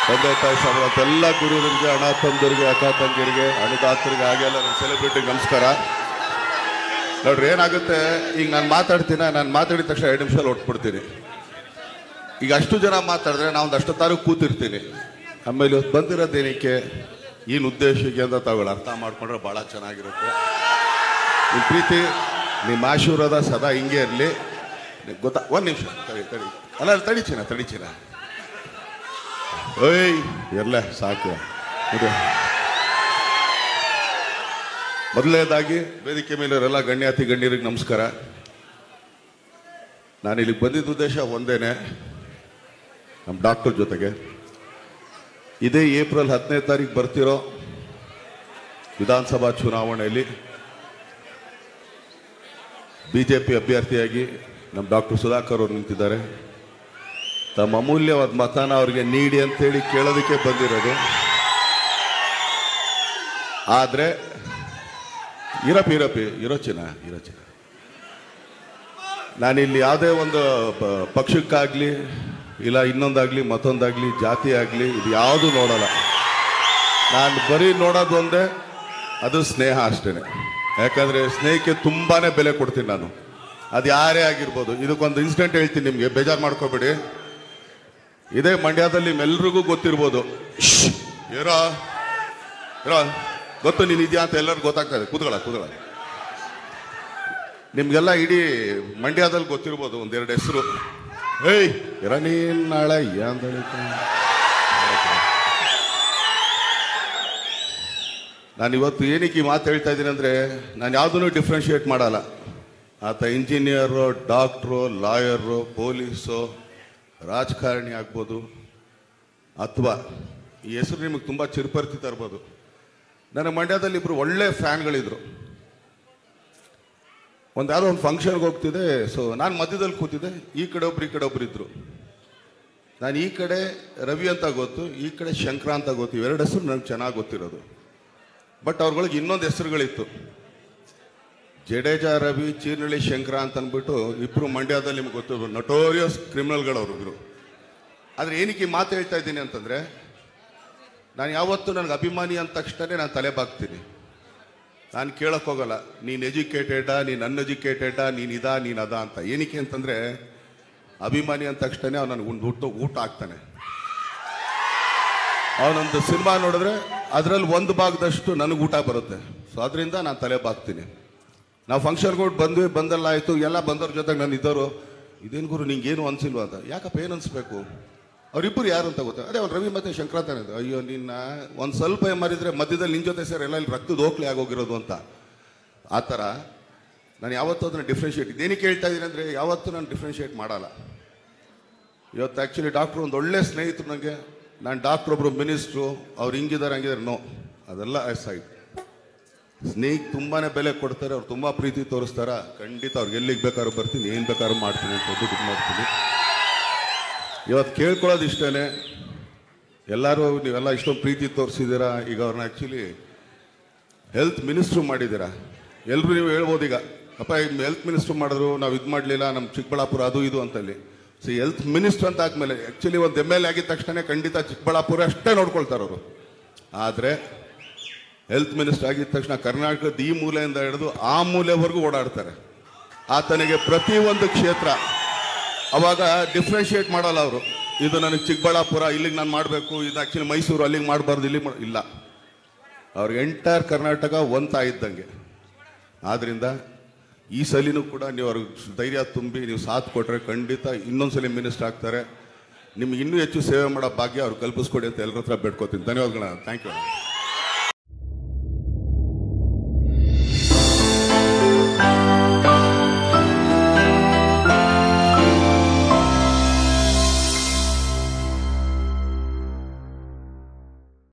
ತಂದೆ ತಾಯಿ ಸಮೇತ ಎಲ್ಲ ಗುರುಗಳಿಗೆ ಅಣ್ಣ ತಂದರಿಗೆ ಅಕ್ಕ ತಂಗಿರಿಗೆ ಅಣ್ಣದಾತರಿಗೆ ಹಾಗೆಲ್ಲ ನನ್ನ ಸೆಲೆಬ್ರಿಟಿಗೆ ನಮಸ್ಕಾರ ನೋಡ್ರಿ ಏನಾಗುತ್ತೆ ಈಗ ನಾನು ಮಾತಾಡ್ತೀನ ನಾನು ಮಾತಾಡಿದ ತಕ್ಷಣ ಎರಡು ನಿಮಿಷ ಹೊಟ್ಬಿಡ್ತೀನಿ ಈಗ ಅಷ್ಟು ಜನ ಮಾತಾಡಿದ್ರೆ ನಾವು ಒಂದು ಅಷ್ಟೊತ್ತಾರು ಕೂತಿರ್ತೀನಿ ಆಮೇಲೆ ಇವತ್ತು ಬಂದಿರೋದೇನಕ್ಕೆ ಏನು ಉದ್ದೇಶಕ್ಕೆ ಅಂತ ತಾವುಗಳು ಅರ್ಥ ಮಾಡ್ಕೊಂಡ್ರೆ ಭಾಳ ಚೆನ್ನಾಗಿರುತ್ತೆ ನಿಮ್ಮ ಪ್ರೀತಿ ನಿಮ್ಮ ಆಶೀರ್ವಾದ ಸದಾ ಹಿಂಗೆ ಇರಲಿ ಗೊತ್ತಾ ಒಂದು ನಿಮಿಷ ತಡಿ ತಡಿ ಅಲ್ಲ ಅಲ್ಲ, ತಡಿ ಚಿನ್ನ ತಡಿ ಚಿನ್ನ ಓಯ್ ಇರಲ್ಲ ಸಾಕು ಇದು ಮೊದಲನೇದಾಗಿ ವೇದಿಕೆ ಮೇಲಿರೋಲ್ಲ ಗಣ್ಯಾತಿ ಗಣ್ಯರಿಗೆ ನಮಸ್ಕಾರ ನಾನು ಇಲ್ಲಿಗೆ ಬಂದಿದ್ದ ಉದ್ದೇಶ ಒಂದೇನೆ ನಮ್ಮ ಡಾಕ್ಟರ್ ಜೊತೆಗೆ ಇದೇ ಏಪ್ರಿಲ್ ಹತ್ತನೇ ತಾರೀಕು ಬರ್ತಿರೋ ವಿಧಾನಸಭಾ ಚುನಾವಣೆಯಲ್ಲಿ ಬಿಜೆಪಿ ಅಭ್ಯರ್ಥಿಯಾಗಿ ನಮ್ಮ ಡಾಕ್ಟರ್ ಸುಧಾಕರ್ ಅವರು ನಿಂತಿದ್ದಾರೆ ತಮ್ಮ ಅಮೂಲ್ಯವಾದ ಮತನ ಅವ್ರಿಗೆ ನೀಡಿ ಅಂತೇಳಿ ಕೇಳೋದಕ್ಕೆ ಬಂದಿರೋದು ಆದರೆ ಇರಪ್ಪ ಇರಪ್ಪಿ ಇರೋ ಚಿನ್ನ ಇರೋ ಚಿನ್ನ ನಾನಿಲ್ಲಿ ಯಾವುದೇ ಒಂದು ಪ- ಪಕ್ಷಕ್ಕಾಗ್ಲಿ ಇಲ್ಲ ಇನ್ನೊಂದಾಗ್ಲಿ ಮತ್ತೊಂದಾಗ್ಲಿ ಜಾತಿ ಆಗಲಿ ಇದು ಯಾವುದು ನೋಡಲ್ಲ ನಾನು ಬರೀ ನೋಡೋದು ಒಂದೇ ಅದು ಸ್ನೇಹ ಅಷ್ಟೇ ಯಾಕಂದ್ರೆ ಸ್ನೇಹಕ್ಕೆ ತುಂಬಾನೇ ಬೆಲೆ ಕೊಡ್ತೀನಿ ನಾನು ಅದು ಯಾರೇ ಆಗಿರ್ಬೋದು ಇದಕ್ಕೊಂದು ಇನ್ಸಿಡೆಂಟ್ ಹೇಳ್ತೀನಿ ನಿಮಗೆ ಬೇಜಾರು ಮಾಡ್ಕೋಬೇಡಿ ಇದೇ ಮಂಡ್ಯದಲ್ಲಿ ನಿಮ್ಮೆಲ್ರಿಗೂ ಗೊತ್ತಿರ್ಬೋದು ಶ್ಶ್, ಇರೋ ಇರೋ ಗೊತ್ತು ನೀನು ಇದೆಯಾ ಅಂತ ಎಲ್ಲರಿಗೂ ಗೊತ್ತಾಗ್ತದೆ ಕೂತ್ಕೊಳ್ಳ ಕೂತ್ಕೊಳ್ಳ ನಿಮ್ಗೆಲ್ಲ ಇಡೀ ಮಂಡ್ಯದಲ್ಲಿ ಗೊತ್ತಿರ್ಬೋದು ಒಂದೆರಡು ಹೆಸರು ಏಯ್ ಇರ ನೀನ್ ನಾಳೆ ಯಾಂದಳಿ ನಾನು ಇವತ್ತು ಏನಕ್ಕೆ ಈ ಮಾತು ಹೇಳ್ತಾ ಇದ್ದೀನಿ ಅಂದರೆ ನಾನು ಯಾವುದನ್ನು ಡಿಫ್ರೆನ್ಶಿಯೇಟ್ ಮಾಡಲ್ಲ ಆತ ಇಂಜಿನಿಯರು ಡಾಕ್ಟ್ರು ಲಾಯರು ಪೊಲೀಸು ರಾಜಕಾರಣಿ ಆಗ್ಬೋದು ಅಥವಾ ಈ ಹೆಸರು ನಿಮಗೆ ತುಂಬ ಚಿರುಪರಿತಿ ತರ್ಬೋದು ನನ್ನ ಮಂಡ್ಯದಲ್ಲಿ ಇಬ್ಬರು ಒಳ್ಳೆ ಫ್ಯಾನ್ಗಳಿದ್ರು ಒಂದು ಯಾವುದೋ ಒಂದು ಫಂಕ್ಷನ್ಗೆ ಹೋಗ್ತಿದ್ದೆ ಸೊ ನಾನು ಮಧ್ಯದಲ್ಲಿ ಕೂತಿದ್ದೆ ಈ ಕಡೆ ಒಬ್ರು ಈ ಕಡೆ ಒಬ್ರು ಇದ್ರು ನಾನು ಈ ಕಡೆ ರವಿ ಅಂತ ಗೊತ್ತು ಈ ಕಡೆ ಶಂಕರ ಅಂತ ಗೊತ್ತು ಇವೆರಡು ಹೆಸರು ನನಗೆ ಚೆನ್ನಾಗಿ ಗೊತ್ತಿರೋದು ಬಟ್ ಅವ್ರಗಳಿಗೆ ಇನ್ನೊಂದು ಹೆಸರುಗಳಿತ್ತು ಜಡೇಜಾ ರವಿ ಚೀರ್ನಳ್ಳಿ ಶಂಕರ ಅಂತ ಅಂದ್ಬಿಟ್ಟು ಇಬ್ರು ಮಂಡ್ಯದಲ್ಲಿ ನಿಮ್ಗೆ ಗೊತ್ತು ನಟೋರಿಯಸ್ ಕ್ರಿಮಿನಲ್ಗಳು ಅವ್ರಿಬ್ರು ಆದ್ರೆ ಏನಕ್ಕೆ ಈ ಮಾತು ಹೇಳ್ತಾ ಇದ್ದೀನಿ ಅಂತಂದ್ರೆ ನಾನು ಯಾವತ್ತೂ ನನಗೆ ಅಭಿಮಾನಿ ಅಂದ ತಕ್ಷಣ ನಾನು ತಲೆ ಬಾಗ್ತೀನಿ ನಾನು ಕೇಳಕ್ ಹೋಗಲ್ಲ ನೀನ್ ಎಜುಕೇಟೆಡ ನೀನ್ ಅನ್ಎಜುಕೇಟೆಡ ನೀನ್ ಇದ ನೀನ್ ಅದ ಅಂತ ಏನಕ್ಕೆ ಅಂತಂದ್ರೆ ಅಭಿಮಾನಿ ಅಂದ ತಕ್ಷಣ ಅವ್ನು ನನಗೆ ಒಂದು ಊಟ ಊಟ ಆಗ್ತಾನೆ ಅವನೊಂದು ಸಿನಿಮಾ ನೋಡಿದ್ರೆ ಅದರಲ್ಲಿ ಒಂದು ಭಾಗದಷ್ಟು ನನಗೆ ಊಟ ಬರುತ್ತೆ ಸೊ ಅದರಿಂದ ನಾನು ತಲೆ ಬಾಗ್ತೀನಿ ನಾವು ಫಂಕ್ಷನ್ಗಳು ಬಂದ್ವಿ ಬಂದಲ್ಲ ಆಯ್ತು ಎಲ್ಲ ಬಂದವ್ರ ಜೊತೆಗೆ ನಾನು ಇದ್ದವರು ಇದೇನು ಗುರು ನಿಂಗೇನು ಅನ್ಸಿಲ್ವಾ ಅಂತ ಯಾಕಪ್ಪ ಏನು ಅನ್ಸ್ಬೇಕು ಅವರಿಬ್ಬರು ಯಾರು ಅಂತ ಗೊತ್ತಾ ಅದೇ ಅವ್ನು ರವಿ ಮತ್ತೆ ಶಂಕರಾಚಾರ್ಯ ಅಂತ ಅಯ್ಯೋ ನಿನ್ನ ಒಂದು ಸ್ವಲ್ಪ ಮರಿದ್ರೆ ಮಧ್ಯದಲ್ಲಿ ನಿನ್ನ ಜೊತೆ ಸೇರಿ ಎಲ್ಲ ಇಲ್ಲಿ ರಕ್ತದ ಹೋಗ್ಲಿ ಆಗೋಗಿರೋದು ಅಂತ ಆ ಥರ ನಾನು ಯಾವತ್ತೂ ಅದನ್ನು ಡಿಫ್ರೆನ್ಷಿಯೇಟ್ ಇದೇನಕ್ಕೆ ಹೇಳ್ತಾ ಇದ್ದೀನಿ ಅಂದರೆ ಯಾವತ್ತೂ ನಾನು ಡಿಫ್ರೆನ್ಷಿಯೇಟ್ ಮಾಡಲ್ಲ ಇವತ್ತು ಆ್ಯಕ್ಚುಲಿ ಡಾಕ್ಟ್ರು ಒಂದು ಒಳ್ಳೆ ಸ್ನೇಹಿತರು ನನಗೆ ನಾನು ಡಾಕ್ಟ್ರ್ ಒಬ್ರು ಮಿನಿಸ್ಟ್ರು ಅವ್ರು ಹಿಂಗಿದ್ದಾರೆ ಹಂಗಿದ್ದಾರೆ ನೋ ಅದೆಲ್ಲ ಸೈಡ್ ಸ್ನೇಹಿತ ತುಂಬಾನೇ ಬೆಲೆ ಕೊಡ್ತಾರೆ ಅವ್ರು ತುಂಬಾ ಪ್ರೀತಿ ತೋರಿಸ್ತಾರ ಖಂಡಿತ ಅವ್ರಿಗೆ ಎಲ್ಲಿಗೆ ಬೇಕಾದ್ರೂ ಬರ್ತೀನಿ ಏನು ಬೇಕಾದ್ರೂ ಮಾಡ್ತೀನಿ ಅಂತ ಹೇಳ್ಬಿಟ್ಟು ಇದು ಮಾಡ್ತೀನಿ ಇವತ್ತು ಕೇಳ್ಕೊಳ್ಳೋದು ಇಷ್ಟೇನೆ ಎಲ್ಲರೂ ನೀವೆಲ್ಲ ಇಷ್ಟೊಂದು ಪ್ರೀತಿ ತೋರಿಸಿದ್ದೀರಾ ಈಗ ಅವ್ರನ್ನ ಆ್ಯಕ್ಚುಲಿ ಹೆಲ್ತ್ ಮಿನಿಸ್ಟ್ರು ಮಾಡಿದ್ದೀರಾ ಎಲ್ಲರೂ ನೀವು ಹೇಳ್ಬೋದು ಈಗ ಅಪ್ಪ ಈಗ ಹೆಲ್ತ್ ಮಿನಿಸ್ಟ್ರು ಮಾಡಿದ್ರು ನಾವು ಇದು ಮಾಡಲಿಲ್ಲ ನಮ್ಮ ಚಿಕ್ಕಬಳ್ಳಾಪುರ ಅದು ಇದು ಅಂತಲ್ಲಿ ಸೊ ಹೆಲ್ತ್ ಮಿನಿಸ್ಟ್ರ್ ಅಂತ ಆದ್ಮೇಲೆ ಆ್ಯಕ್ಚುಲಿ ಒಂದು ಎಮ್ ಎಲ್ ಎ ಆಗಿದ ತಕ್ಷಣ ಖಂಡಿತ ಚಿಕ್ಕಬಳ್ಳಾಪುರ ಅಷ್ಟೇ ನೋಡ್ಕೊಳ್ತಾರೆ ಅವರು ಆದರೆ ಹೆಲ್ತ್ ಮಿನಿಸ್ಟರ್ ಆಗಿದ ತಕ್ಷಣ ಕರ್ನಾಟಕದ ಈ ಮೂಲೆಯಿಂದ ಹಿಡಿದು ಆ ಮೂಲೆವರೆಗೂ ಓಡಾಡ್ತಾರೆ ಆತನಿಗೆ ಪ್ರತಿ ಒಂದು ಕ್ಷೇತ್ರ ಅವಾಗ ಡಿಫ್ರೆನ್ಶಿಯೇಟ್ ಮಾಡಲ್ಲ ಅವರು ಇದು ನನಗೆ ಚಿಕ್ಕಬಳ್ಳಾಪುರ ಇಲ್ಲಿಗೆ ನಾನು ಮಾಡಬೇಕು ಇದು ಆ್ಯಕ್ಚುಲಿ ಮೈಸೂರು ಅಲ್ಲಿಗೆ ಮಾಡಬಾರ್ದು ಇಲ್ಲಿಗೆ ಮಾಡ್ ಇಲ್ಲ ಅವ್ರಿಗೆ ಎಂಟೈರ್ ಕರ್ನಾಟಕ ಒಂತ ಇದ್ದಂಗೆ ಆದ್ರಿಂದ ಈ ಸಲಿನೂ ಕೂಡ ನೀವು ಅವ್ರಿಗೆ ಧೈರ್ಯ ತುಂಬಿ ನೀವು ಸಾಥ್ ಕೊಟ್ರೆ ಖಂಡಿತ ಇನ್ನೊಂದ್ಸಲಿ ಮಿನಿಸ್ಟರ್ ಆಗ್ತಾರೆ ನಿಮ್ಗೆ ಇನ್ನೂ ಹೆಚ್ಚು ಸೇವೆ ಮಾಡೋ ಭಾಗ್ಯ ಅವ್ರು ಕಲ್ಪಿಸ್ಕೊಡಿ ಅಂತ ಎಲ್ಲರ ಹತ್ರ ಬೇಡ್ಕೋತೀನಿ ಧನ್ಯವಾದಗಳು ಥ್ಯಾಂಕ್ ಯು